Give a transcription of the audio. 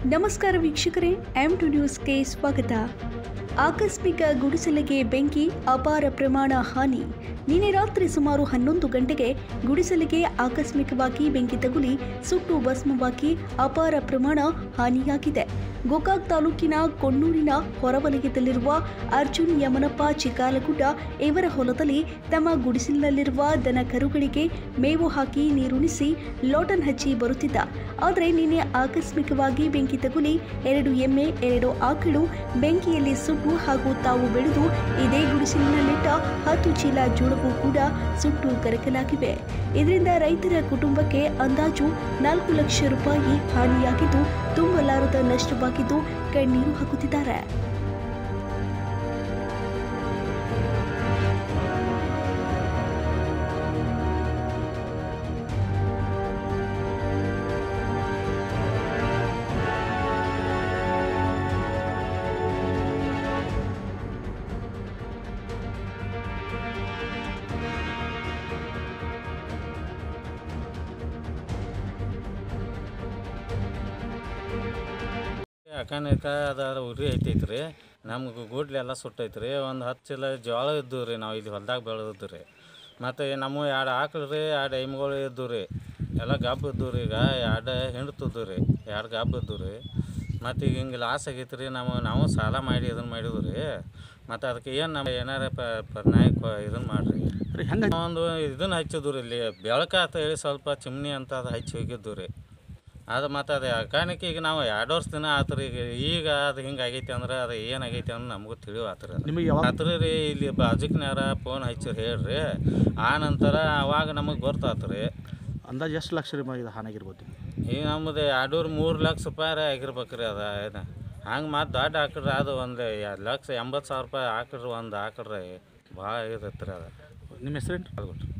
ನಮಸ್ಕಾರ ವೀಕ್ಷಕರೇ M to ನ್ಯೂಸ್ಗೆ ಸ್ವಾಗತ ಆಕಸ್ಮಿಕ ಗುಡಿಸಲಿಗೆ ಬೆಂಕಿ ಅಪಾರ ಪ್ರಮಾಣ ಹಾನಿ ನಿನ್ನೆ ರಾತ್ರಿ ಸುಮಾರು ಹನ್ನೊಂದು ಗಂಟೆಗೆ ಗುಡಿಸಲಿಗೆ ಆಕಸ್ಮಿಕವಾಗಿ ಬೆಂಕಿ ತಗುಲಿ ಸುಟ್ಟು ಭಸ್ಮವಾಗಿ ಅಪಾರ ಪ್ರಮಾಣ ಹಾನಿಯಾಗಿದೆ ಗೋಕಾಕ್ ತಾಲೂಕಿನ ಕೊಣ್ಣೂರಿನ ಹೊರವಲಯದಲ್ಲಿರುವ ಅರ್ಜುನ್ ಯಮನಪ್ಪ ಚಿಕಾಲಗುಡ್ಡ ಇವರ ಹೊಲದಲ್ಲಿ ತಮ್ಮ ಗುಡಿಸಲಿನಲ್ಲಿರುವ ದನ ಕರುಗಳಿಗೆ ಮೇವು ಹಾಕಿ ನೀರುಣಿಸಿ ಲೋಟನ್ ಹಚ್ಚಿ ಬರುತ್ತಿದ್ದ ಆದರೆ ನಿನ್ನೆ ಆಕಸ್ಮಿಕವಾಗಿ ಬೆಂಕಿ ತಗುಲಿ ಎರಡು ಎಮ್ಮೆ ಎರಡು ಆಕಳು ಬೆಂಕಿಯಲ್ಲಿ ಸುಟ್ಟು ಹಾಗೂ ತಾವು ಬೆಳೆದು ಇದೇ ಗುಡಿಸಲಿನಲ್ಲಿಟ್ಟ ಹತ್ತು ಚೀಲ ಜೋಳವು ಕೂಡ ಸುಟ್ಟು ಕರಕಲಾಗಿವೆ ಇದರಿಂದ ರೈತರ ಕುಟುಂಬಕ್ಕೆ ಅಂದಾಜು ನಾಲ್ಕು ಲಕ್ಷ ರೂಪಾಯಿ ಹಾನಿಯಾಗಿದ್ದು ತುಂಬಲಾರದ ನಷ್ಟವಾಗಿದ್ದು ಕಣ್ಣೀರು ಹಾಕುತ್ತಿದ್ದಾರೆ ಅಕಾನಿಕ ಅದಾರ ಉರಿ ಐತೈತೆ ರೀ ನಮ್ಗೆ ಗುಡ್ಲೆ ಎಲ್ಲ ಸುಟ್ಟೈತೆ ರೀ ಒಂದು ಹತ್ತು ಚೀಲ ಜೋಳ ಇದ್ದು ರೀ ನಾವು ಇಲ್ಲಿ ಹೊಲ್ದಾಗ ಬೆಳೆದಿದ್ದು ರೀ ಮತ್ತು ನಮ್ಮ ಎರಡು ಆಕಳು ರೀ ಎರಡು ಎಮ್ಮೆಗಳು ಇದ್ದು ರೀ ಎಲ್ಲ ಗಬ್ಬು ಇದ್ದು ರೀ ಈಗ ಎರಡು ಹಿಂಡ್ತಿದ್ದು ರೀ ಎರಡು ಗಬ್ಬು ಇದ್ದು ರೀ ಮತ್ತು ಈಗ ಹಿಂಗೆ ಲಾಸ್ ಆಗೈತೆ ರೀ ನಾವು ನಾವು ಸಾಲ ಮಾಡಿ ಇದನ್ನು ಮಾಡಿದ್ವು ರೀ ಮತ್ತು ಅದಕ್ಕೆ ಏನು ನಮ್ಮ ಏನಾರ ಪ ನಾಯಕ ಇದನ್ನು ಮಾಡಿರಿ ರೀ ಹೆಂಗೆ ಒಂದು ಇದನ್ನು ಹಚ್ಚಿದ್ದು ರೀ ಇಲ್ಲಿ ಬೆಳಕಾತ ಹೇಳಿ ಸ್ವಲ್ಪ ಚಿಮ್ನಿ ಅಂತ ಅದು ಹಚ್ಚಿ ಹೋಗಿದ್ದು ರೀ ಅದು ಮತ್ತು ಅದು ಯಾಕಾನಿಕ ಈಗ ನಾವು ಎರಡು ವರ್ಷ ದಿನ ಆತು ರೀ ಈಗ ಈಗ ಅದು ಹಿಂಗೆ ಆಗೈತಿ ಅಂದ್ರೆ ಅದು ಏನಾಗೈತಿ ಅನ್ನೋ ನಮಗೂ ತಿಳಿವು ಆತ್ರಿ ಅದು ನಿಮಗೆ ಯಾವಾಗ ಆತ್ರಿ ರೀ ಇಲ್ಲಿ ಬಾಜುಕ್ನ್ಯಾರ ಫೋನ್ ಹಚ್ಚಿರಿ ಹೇಳ್ರಿ ಆ ನಂತರ ಅವಾಗ ನಮಗೆ ಗೊತ್ತಾತು ರೀ ಅಂದಾಜು ಎಷ್ಟು ಲಕ್ಷ ರೂಪಾಯಿ ಇದು ಹಾನಾಗಿರ್ಬೋದು ಈಗ ನಮ್ಮದು ಎರಡೂರು ಮೂರು ಲಕ್ಷ ರೂಪಾಯಿ ರೀ ಆಗಿರ್ಬೇಕು ರೀ ಅದು ಏನು ಹಂಗೆ ಮತ್ತು ದೊಡ್ಡ ಹಾಕಿಡ್ರಿ ಅದು ಒಂದು ಎರಡು ಲಕ್ಷ ಎಂಬತ್ತು ಸಾವಿರ ರೂಪಾಯಿ ಹಾಕಿಡ್ರಿ ಒಂದು ಹಾಕಿಡ್ರಿ ಭಾಳ ಇದೈತೆ ರೀ ಅದು ನಿಮ್ಮ ಹೆಸರೇನು ಅದು